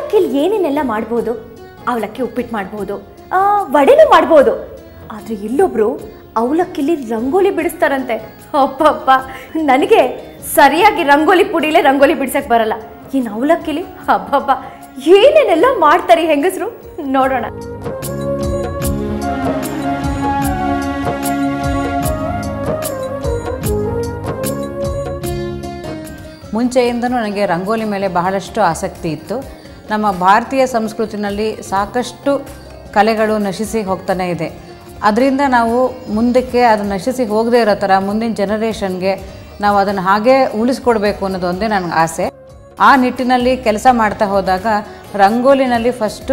ಅವಲಕ್ಕಿಲಿ ಏನೇನೆಲ್ಲ ಮಾಡ್ಬೋದು ಅವಲಕ್ಕಿ ಉಪ್ಪಿಟ್ಟು ಮಾಡ್ಬೋದು ಆ, ವಡೆನೂ ಮಾಡ್ಬೋದು ಆದರೆ ಇಲ್ಲೊಬ್ರು ಅವಲಕ್ಕಿಲಿ ರಂಗೋಲಿ ಬಿಡಿಸ್ತಾರಂತೆ ಅಪ್ಪಪ್ಪ ನನಗೆ ಸರಿಯಾಗಿ ರಂಗೋಲಿ ಪುಡಿಲೇ ರಂಗೋಲಿ ಬಿಡ್ಸಕ್ ಬರಲ್ಲ ಇನ್ನು ಅವಲಕ್ಕಿಲಿ ಹಬ್ಬಬ್ಬ ಏನೇನೆಲ್ಲ ಮಾಡ್ತಾರೆ ಈ ಹೆಂಗಸರು ನೋಡೋಣ ಮುಂಚೆಯಿಂದನೂ ನನಗೆ ರಂಗೋಲಿ ಮೇಲೆ ಬಹಳಷ್ಟು ಆಸಕ್ತಿ ಇತ್ತು ನಮ್ಮ ಭಾರತೀಯ ಸಂಸ್ಕೃತಿನಲ್ಲಿ ಸಾಕಷ್ಟು ಕಲೆಗಳು ನಶಿಸಿ ಹೋಗ್ತಾನೆ ಇದೆ ಅದರಿಂದ ನಾವು ಮುಂದಕ್ಕೆ ಅದು ನಶಿಸಿ ಹೋಗದೇ ಇರೋ ಥರ ಮುಂದಿನ ಜನರೇಷನ್ಗೆ ನಾವು ಅದನ್ನು ಹಾಗೇ ಉಳಿಸ್ಕೊಡ್ಬೇಕು ಅನ್ನೋದು ಒಂದೇ ನನಗೆ ಆಸೆ ಆ ನಿಟ್ಟಿನಲ್ಲಿ ಕೆಲಸ ಮಾಡ್ತಾ ಹೋದಾಗ ರಂಗೋಲಿನಲ್ಲಿ ಫಸ್ಟು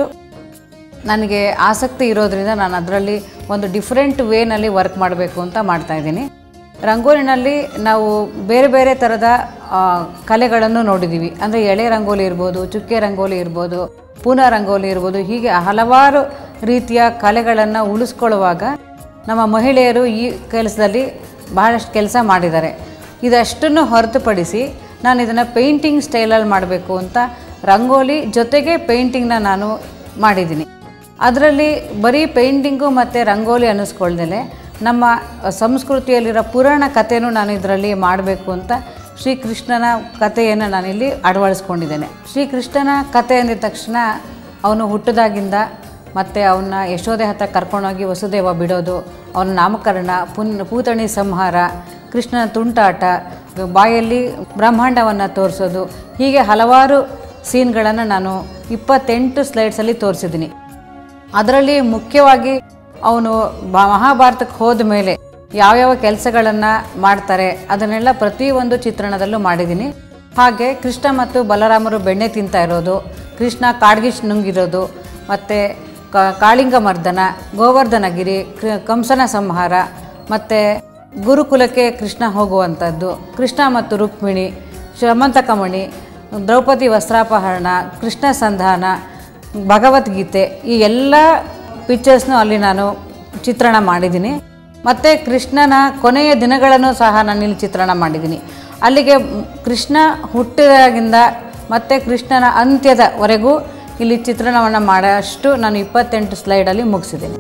ನನಗೆ ಆಸಕ್ತಿ ಇರೋದ್ರಿಂದ ನಾನು ಅದರಲ್ಲಿ ಒಂದು ಡಿಫ್ರೆಂಟ್ ವೇನಲ್ಲಿ ವರ್ಕ್ ಮಾಡಬೇಕು ಅಂತ ಮಾಡ್ತಾ ಇದ್ದೀನಿ ರಂಗೋಲಿನಲ್ಲಿ ನಾವು ಬೇರೆ ಬೇರೆ ಥರದ ಆ, ಕಲೆಗಳನ್ನು ನೋಡಿದ್ದೀವಿ ಅಂದರೆ ಎಳೆ ರಂಗೋಲಿ ಇರ್ಬೋದು ಚುಕ್ಕೆ ರಂಗೋಲಿ ಇರ್ಬೋದು ಪೂನ ರಂಗೋಲಿ ಇರ್ಬೋದು ಹೀಗೆ ಹಲವಾರು ರೀತಿಯ ಕಲೆಗಳನ್ನು ಉಳಿಸ್ಕೊಳ್ಳುವಾಗ ನಮ್ಮ ಮಹಿಳೆಯರು ಈ ಕೆಲಸದಲ್ಲಿ ಬಹಳಷ್ಟು ಕೆಲಸ ಮಾಡಿದ್ದಾರೆ ಇದಷ್ಟನ್ನು ಹೊರತುಪಡಿಸಿ ನಾನು ಇದನ್ನು ಪೇಂಟಿಂಗ್ ಸ್ಟೈಲಲ್ಲಿ ಮಾಡಬೇಕು ಅಂತ ರಂಗೋಲಿ ಜೊತೆಗೆ ಪೇಂಟಿಂಗ್ನ ನಾನು ಮಾಡಿದ್ದೀನಿ ಅದರಲ್ಲಿ ಬರೀ ಪೇಂಟಿಂಗು ಮತ್ತು ರಂಗೋಲಿ ಅನ್ನಿಸ್ಕೊಳ್ದಲೆ ನಮ್ಮ ಸಂಸ್ಕೃತಿಯಲ್ಲಿರೋ ಪುರಾಣ ಕಥೆನೂ ನಾನು ಇದರಲ್ಲಿ ಮಾಡಬೇಕು ಅಂತ ಶ್ರೀಕೃಷ್ಣನ ಕಥೆಯನ್ನು ನಾನಿಲ್ಲಿ ಅಳವಡಿಸ್ಕೊಂಡಿದ್ದೇನೆ ಶ್ರೀಕೃಷ್ಣನ ಕಥೆ ಅಂದಿದ ತಕ್ಷಣ ಅವನು ಹುಟ್ಟಿದಾಗಿಂದ ಮತ್ತು ಅವನ್ನ ಯಶೋದೆ ಹತ್ರ ಕರ್ಕೊಂಡೋಗಿ ವಸುದೇವ ಬಿಡೋದು ಅವನ ನಾಮಕರಣ ಪುನ್ ಪೂತಣಿ ಸಂಹಾರ ಕೃಷ್ಣನ ತುಂಟಾಟ ಬಾಯಲ್ಲಿ ಬ್ರಹ್ಮಾಂಡವನ್ನು ತೋರಿಸೋದು ಹೀಗೆ ಹಲವಾರು ಸೀನ್ಗಳನ್ನು ನಾನು ಇಪ್ಪತ್ತೆಂಟು ಸ್ಲೈಡ್ಸಲ್ಲಿ ತೋರಿಸಿದ್ದೀನಿ ಅದರಲ್ಲಿ ಮುಖ್ಯವಾಗಿ ಅವನು ಬ- ಮಹಾಭಾರತಕ್ಕೆ ಹೋದ ಮೇಲೆ ಯಾವ್ಯಾವ ಕೆಲಸಗಳನ್ನು ಮಾಡ್ತಾರೆ ಅದನ್ನೆಲ್ಲ ಪ್ರತಿಯೊಂದು ಚಿತ್ರಣದಲ್ಲೂ ಮಾಡಿದ್ದೀನಿ ಹಾಗೆ ಕೃಷ್ಣ ಮತ್ತು ಬಲರಾಮರು ಬೆಣ್ಣೆ ತಿಂತಾ ಇರೋದು ಕೃಷ್ಣ ಕಾಡ್ಗಿಶ್ ನುಂಗಿರೋದು ಮತ್ತು ಕಾಳಿಂಗ ಮರ್ದನ ಗೋವರ್ಧನಗಿರಿ ಕೃ- ಕಂಸನ ಸಂಹಾರ ಮತ್ತು ಗುರುಕುಲಕ್ಕೆ ಕೃಷ್ಣ ಹೋಗುವಂಥದ್ದು ಕೃಷ್ಣ ಮತ್ತು ರುಕ್ಮಿಣಿ ಶಮಂತಕಮಣಿ ದ್ರೌಪದಿ ವಸ್ತ್ರಾಪಹರಣ ಕೃಷ್ಣ ಸಂಧಾನ ಭಗವದ್ಗೀತೆ ಈ ಎಲ್ಲ ಪಿಕ್ಚರ್ಸ್ನು ಅಲ್ಲಿ ನಾನು ಚಿತ್ರಣ ಮಾಡಿದ್ದೀನಿ ಮತ್ತು ಕೃಷ್ಣನ ಕೊನೆಯ ದಿನಗಳನ್ನು ಸಹ ನಾನು ಇಲ್ಲಿ ಚಿತ್ರಣ ಮಾಡಿದ್ದೀನಿ ಅಲ್ಲಿಗೆ ಮ್, ಕೃಷ್ಣ ಹುಟ್ಟಿದಾಗಿಂದ ಮತ್ತು ಕೃಷ್ಣನ ಅಂತ್ಯದವರೆಗೂ ಇಲ್ಲಿ ಚಿತ್ರಣವನ್ನು ಮಾಡೋಷ್ಟು ನಾನು ಇಪ್ಪತ್ತೆಂಟು ಸ್ಲೈಡಲ್ಲಿ ಮುಗಿಸಿದ್ದೀನಿ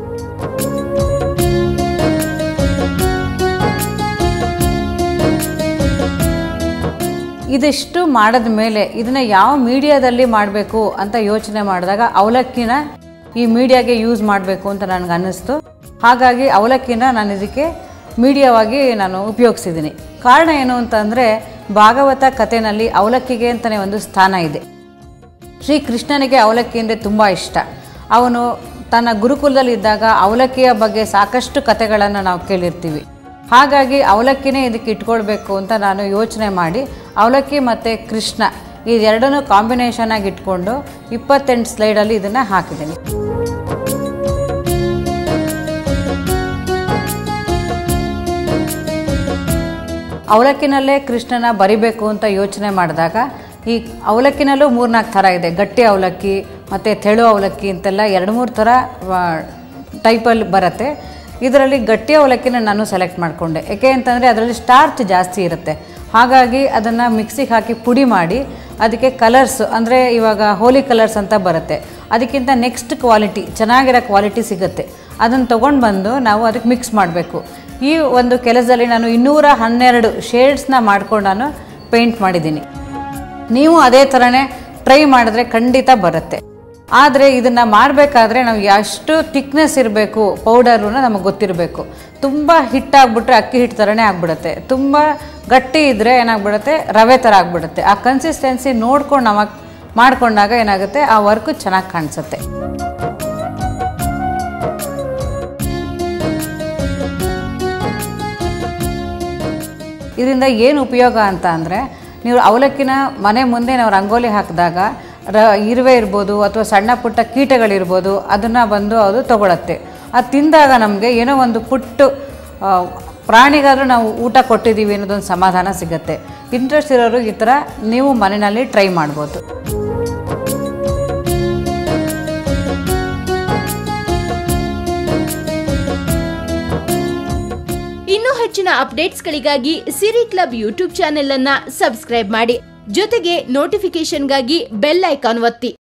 ಇದಿಷ್ಟು ಮಾಡಿದ ಮೇಲೆ ಇದನ್ನು ಯಾವ ಮೀಡಿಯಾದಲ್ಲಿ ಮಾಡಬೇಕು ಅಂತ ಯೋಚನೆ ಮಾಡಿದಾಗ ಅವಲಕ್ಕಿನ ಈ ಮೀಡಿಯಾಗೆ ಯೂಸ್ ಮಾಡಬೇಕು ಅಂತ ನನಗೆ ಅನ್ನಿಸ್ತು ಹಾಗಾಗಿ ಅವಲಕ್ಕಿನ ನಾನು ಇದಕ್ಕೆ ಮೀಡಿಯಾವಾಗಿ ನಾನು ಉಪಯೋಗಿಸಿದ್ದೀನಿ ಕಾರಣ ಏನು ಅಂತಂದರೆ ಭಾಗವತ ಕಥೆನಲ್ಲಿ ಅವಲಕ್ಕಿಗೆ ಅಂತಲೇ ಒಂದು ಸ್ಥಾನ ಇದೆ ಶ್ರೀ ಕೃಷ್ಣನಿಗೆ ಅವಲಕ್ಕಿ ಅಂದರೆ ತುಂಬ ಇಷ್ಟ ಅವನು ತನ್ನ ಗುರುಕುಲದಲ್ಲಿ ಇದ್ದಾಗ ಅವಲಕ್ಕಿಯ ಬಗ್ಗೆ ಸಾಕಷ್ಟು ಕಥೆಗಳನ್ನು ನಾವು ಕೇಳಿರ್ತೀವಿ ಹಾಗಾಗಿ ಅವಲಕ್ಕಿನೇ ಇದಕ್ಕೆ ಇಟ್ಕೊಳ್ಬೇಕು ಅಂತ ನಾನು ಯೋಚನೆ ಮಾಡಿ ಅವಲಕ್ಕಿ ಮತ್ತು ಕೃಷ್ಣ ಇದೆರಡನ್ನೂ ಕಾಂಬಿನೇಷನ್ ಆಗಿ ಇಟ್ಕೊಂಡು ಇಪ್ಪತ್ತೆಂಟು ಸ್ಲೈಡಲ್ಲಿ ಇದನ್ನು ಹಾಕಿದ್ದೀನಿ ಅವಲಕ್ಕಿನಲ್ಲೇ ಕೃಷ್ಣನ ಬರಿಬೇಕು ಅಂತ ಯೋಚನೆ ಮಾಡಿದಾಗ ಈ ಅವಲಕ್ಕಿನಲ್ಲೂ ಮೂರ್ನಾಲ್ಕು ಥರ ಇದೆ ಗಟ್ಟಿ ಅವಲಕ್ಕಿ ಮತ್ತು ತೆಳು ಅವಲಕ್ಕಿ ಅಂತೆಲ್ಲ ಎರಡು ಮೂರು ಥರ ಟೈಪಲ್ಲಿ ಬರುತ್ತೆ ಇದರಲ್ಲಿ ಗಟ್ಟಿ ಅವಲಕ್ಕಿನ ನಾನು ಸೆಲೆಕ್ಟ್ ಮಾಡಿಕೊಂಡೆ ಯಾಕೆ ಅಂತಂದರೆ ಅದರಲ್ಲಿ ಸ್ಟಾರ್ಚ್ ಜಾಸ್ತಿ ಇರುತ್ತೆ ಹಾಗಾಗಿ ಅದನ್ನು ಮಿಕ್ಸಿಗೆ ಹಾಕಿ ಪುಡಿ ಮಾಡಿ ಅದಕ್ಕೆ ಕಲರ್ಸ್ ಅಂದರೆ ಇವಾಗ ಹೋಲಿ ಕಲರ್ಸ್ ಅಂತ ಬರುತ್ತೆ ಅದಕ್ಕಿಂತ ನೆಕ್ಸ್ಟ್ ಕ್ವಾಲಿಟಿ ಚೆನ್ನಾಗಿರೋ ಕ್ವಾಲಿಟಿ ಸಿಗುತ್ತೆ ಅದನ್ನು ತೊಗೊಂಡು ಬಂದು ನಾವು ಅದಕ್ಕೆ ಮಿಕ್ಸ್ ಮಾಡಬೇಕು ಈ ಒಂದು ಕೆಲಸದಲ್ಲಿ ನಾನು ಇನ್ನೂರ ಹನ್ನೆರಡು ಶೇಡ್ಸ್ನ ಮಾಡ್ಕೊಂಡು ನಾನು ಪೇಂಟ್ ಮಾಡಿದ್ದೀನಿ ನೀವು ಅದೇ ಥರನೇ ಟ್ರೈ ಮಾಡಿದ್ರೆ ಖಂಡಿತ ಬರುತ್ತೆ ಆದರೆ ಇದನ್ನು ಮಾಡಬೇಕಾದ್ರೆ ನಾವು ಎಷ್ಟು ಥಿಕ್ನೆಸ್ ಇರಬೇಕು ಪೌಡರನ್ನ ನಮಗೆ ಗೊತ್ತಿರಬೇಕು ತುಂಬ ಹಿಟ್ಟಾಗ್ಬಿಟ್ರೆ ಅಕ್ಕಿ ಹಿಟ್ಟು ಥರನೇ ಆಗ್ಬಿಡುತ್ತೆ ತುಂಬ ಗಟ್ಟಿ ಇದ್ದರೆ ಏನಾಗ್ಬಿಡುತ್ತೆ ರವೆ ಥರ ಆಗ್ಬಿಡುತ್ತೆ ಆ ಕನ್ಸಿಸ್ಟೆನ್ಸಿ ನೋಡ್ಕೊಂಡು ನಾವು ಮಾಡ್ಕೊಂಡಾಗ ಏನಾಗುತ್ತೆ ಆ ವರ್ಕು ಚೆನ್ನಾಗಿ ಕಾಣಿಸುತ್ತೆ ಇದರಿಂದ ಏನು ಉಪಯೋಗ ಅಂತ ಅಂದರೆ ನೀವು ಅವಲಕ್ಕಿನ ಮನೆ ಮುಂದೆ ನಾವು ರಂಗೋಲಿ ಹಾಕಿದಾಗ ರ ಇರುವೆ ಇರ್ಬೋದು ಅಥವಾ ಸಣ್ಣ ಪುಟ್ಟ ಕೀಟಗಳಿರ್ಬೋದು ಅದನ್ನು ಬಂದು ಅದು ತಗೊಳತ್ತೆ ಅದು ತಿಂದಾಗ ನಮಗೆ ಏನೋ ಒಂದು ಪುಟ್ಟು ಆ, ಪ್ರಾಣಿಗಾದರೂ ನಾವು ಊಟ ಕೊಟ್ಟಿದ್ದೀವಿ ಅನ್ನೋದೊಂದು ಸಮಾಧಾನ ಸಿಗುತ್ತೆ ಇಂಟ್ರೆಸ್ಟ್ ಇರೋರು ಈ ಥರ ನೀವು ಮನೆಯಲ್ಲಿ ಟ್ರೈ ಮಾಡ್ಬೋದು ಇನ್ನೂ ಹೆಚ್ಚಿನ ಅಪ್ಡೇಟ್ಸ್ಗಳಿಗಾಗಿ ಸಿರಿ ಕ್ಲಬ್ ಯೂಟ್ಯೂಬ್ ಚಾನೆಲ್ ಅನ್ನ ಸಬ್ಸ್ಕ್ರೈಬ್ ಮಾಡಿ ಜೊತೆಗೆ ನೋಟಿಫಿಕೇಶನ್ಗಾಗಿ ಬೆಲ್ ಐಕಾನ್ ಒತ್ತಿ